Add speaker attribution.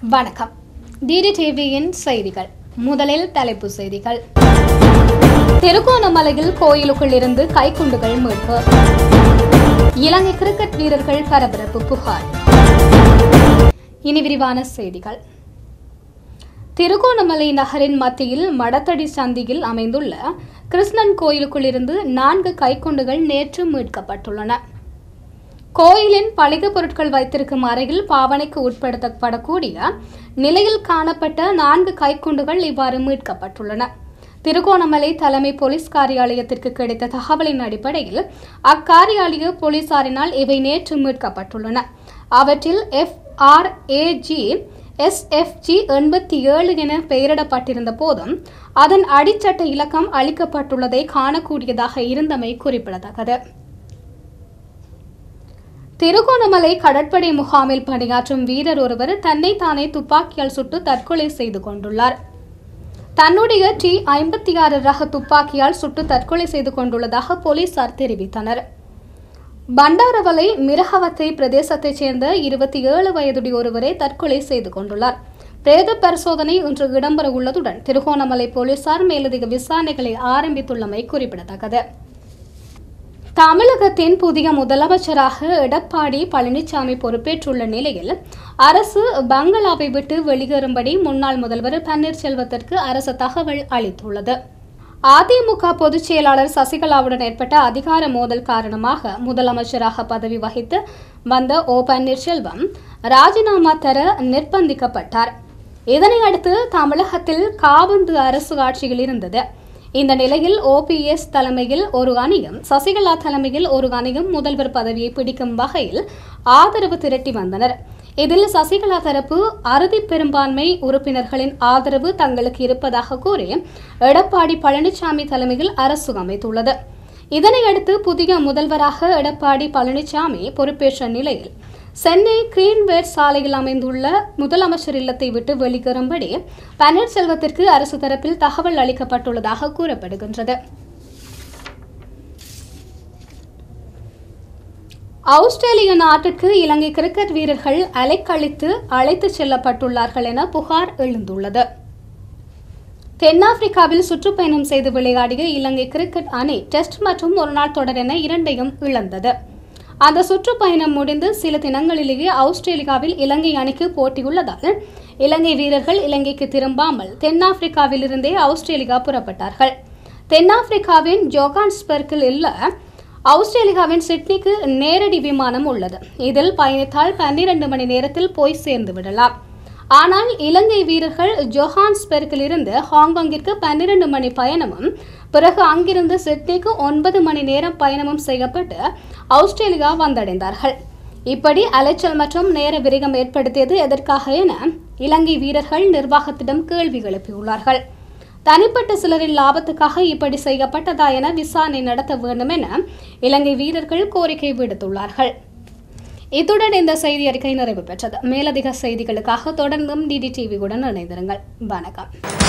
Speaker 1: வணக்கம் டிடி டிவியின் செய்திகள் முதலில் தலைப்பு செய்திகள் திருகோணமலையில் கோயிலுக்குள் இருந்து கைக்குண்டுகள் மீட்பு இலங்கை கிரிக்கெட் வீரர்கள் பரபரப்பு புகார் இனி விரிவான செய்திகள் திருகோணமலை நகரின் மத்தியில் மடத்தடி சந்தியில் அமைந்துள்ள கிருஷ்ணன் கோயிலுக்குள் இருந்து நான்கு கைக்குண்டுகள் நேற்று மீட்கப்பட்டுள்ளன கோயிலின் பழிக பொருட்கள் வைத்திருக்கும் அறையில் பாவனைக்கு உட்படுத்தப்படக்கூடிய நிலையில் காணப்பட்ட நான்கு கைக்குண்டுகள் இவ்வாறு மீட்கப்பட்டுள்ளன திருகோணமலை தலைமை போலீஸ் காரியாலயத்திற்கு கிடைத்த தகவலின் அடிப்படையில் அக்காரியாலய போலீசாரினால் இவை நேற்று மீட்கப்பட்டுள்ளன அவற்றில் எஃப் ஆர் ஏஜி எஸ்எஃப்ஜி எண்பத்தி ஏழு என பெயரிடப்பட்டிருந்த போதும் அதன் அடிச்சட்ட இலக்கம் அளிக்கப்பட்டுள்ளதை காணக்கூடியதாக இருந்தமை குறிப்பிடத்தக்கது திருகோணமலை கடற்படை முகாமில் பணியாற்றும் வீரர் ஒருவர் தன்னை தானே துப்பாக்கியால் சுட்டு தற்கொலை செய்து கொண்டுள்ளார் தன்னுடைய டி ஐம்பத்தி ஆறு ரக துப்பாக்கியால் சுட்டு தற்கொலை செய்து கொண்டுள்ளதாக போலீசார் தெரிவித்தனர் பண்டாரவலை மிரகவத்தை பிரதேசத்தைச் சேர்ந்த இருபத்தி ஏழு வயதுடைய ஒருவரை தற்கொலை செய்து கொண்டுள்ளார் பிரேத பரிசோதனை இன்று இடம்பெற உள்ளதுடன் திருகோணமலை போலீசார் மேலதிக விசாரணைகளை ஆரம்பித்துள்ளமை குறிப்பிடத்தக்கது தமிழகத்தின் புதிய முதலமைச்சராக எடப்பாடி பழனிசாமி பொறுப்பேற்றுள்ள நிலையில் அரசு பங்களாவை விட்டு வெளியேறும்படி முன்னாள் முதல்வர் பன்னீர்செல்வத்திற்கு அரசு தகவல் அளித்துள்ளது அதிமுக பொதுச் செயலாளர் சசிகலாவுடன் ஏற்பட்ட அதிகார மோதல் காரணமாக முதலமைச்சராக பதவி வகித்து வந்த ஓ பன்னீர்செல்வம் ராஜினாமா தர நிர்பந்திக்கப்பட்டார் இதனையடுத்து தமிழகத்தில் காபந்து அரசு ஆட்சியில் இருந்தது இந்த நிலையில் ஓபிஎஸ் தலைமையில் ஒரு அணியும் சசிகலா தலைமையில் ஒரு அணியும் முதல்வர் பதவியை பிடிக்கும் வகையில் ஆதரவு திரட்டி வந்தனர் இதில் சசிகலா தரப்பு அறுதி பெரும்பான்மை உறுப்பினர்களின் ஆதரவு தங்களுக்கு இருப்பதாக கூறி எடப்பாடி பழனிசாமி தலைமையில் அரசு அமைத்துள்ளது இதனையடுத்து புதிய முதல்வராக எடப்பாடி பழனிசாமி பொறுப்பேற்ற நிலையில் சென்னை கிரீன்வேட் சாலையில் அமைந்துள்ள முதலமைச்சர் இல்லத்தை விட்டு வெளியேறும்படி பன்னீர்செல்வத்திற்கு அரசு தரப்பில் தகவல் அளிக்கப்பட்டுள்ளதாக கூறப்படுகின்றது ஆஸ்திரேலிய நாட்டிற்கு இலங்கை கிரிக்கெட் வீரர்கள் அலைக்கழித்து அழைத்துச் செல்லப்பட்டுள்ளார்கள் என புகார் எழுந்துள்ளது தென்னாப்பிரிக்காவில் சுற்றுப்பயணம் செய்து விளையாடிய இலங்கை கிரிக்கெட் அணி டெஸ்ட் மற்றும் ஒருநாள் தொடர் என இரண்டையும் இழந்தது அந்த சுற்றுப்பயணம் முடிந்து சில தினங்களிலேயே ஆஸ்திரேலியாவில் இலங்கை அணிக்கு போட்டியுள்ளதால் இலங்கை வீரர்கள் இலங்கைக்கு திரும்பாமல் தென்னாப்பிரிக்காவில் இருந்தே ஆஸ்திரேலியா புறப்பட்டார்கள் தென்னாப்பிரிக்காவின் ஜோகான்ஸ்பர்க்கில் உள்ள ஆஸ்திரேலியாவின் சிட்னிக்கு நேரடி விமானம் உள்ளது இதில் பயணித்தால் பன்னிரண்டு மணி நேரத்தில் போய் சேர்ந்து விடலாம் ஆனால் இலங்கை வீரர்கள் ஜொஹான்ஸ்பெர்க்கில் இருந்து ஹாங்காங்கிற்கு பன்னிரண்டு மணி பயணமும் பிறகு அங்கிருந்து சிட்னிக்கு ஒன்பது மணி நேரம் பயணமும் செய்யப்பட்டு ஆஸ்திரேலியா வந்தடைந்தார்கள் இப்படி அலைச்சல் மற்றும் நேர விரகம் ஏற்படுத்தியது எதற்காக என இலங்கை வீரர்கள் நிர்வாகத்திடம் கேள்வி எழுப்பியுள்ளார்கள் தனிப்பட்ட சிலரின் லாபத்துக்காக இப்படி செய்யப்பட்டதா என விசாரணை நடத்த வேண்டும் என இலங்கை வீரர்கள் கோரிக்கை விடுத்துள்ளார்கள் இத்துடன் இந்த செய்தி அறிக்கை நிறைவு பெற்றது மேலதிக செய்திகளுக்காக தொடர்ந்தும் டிடி டிவியுடன் இணைந்திருங்கள் வணக்கம்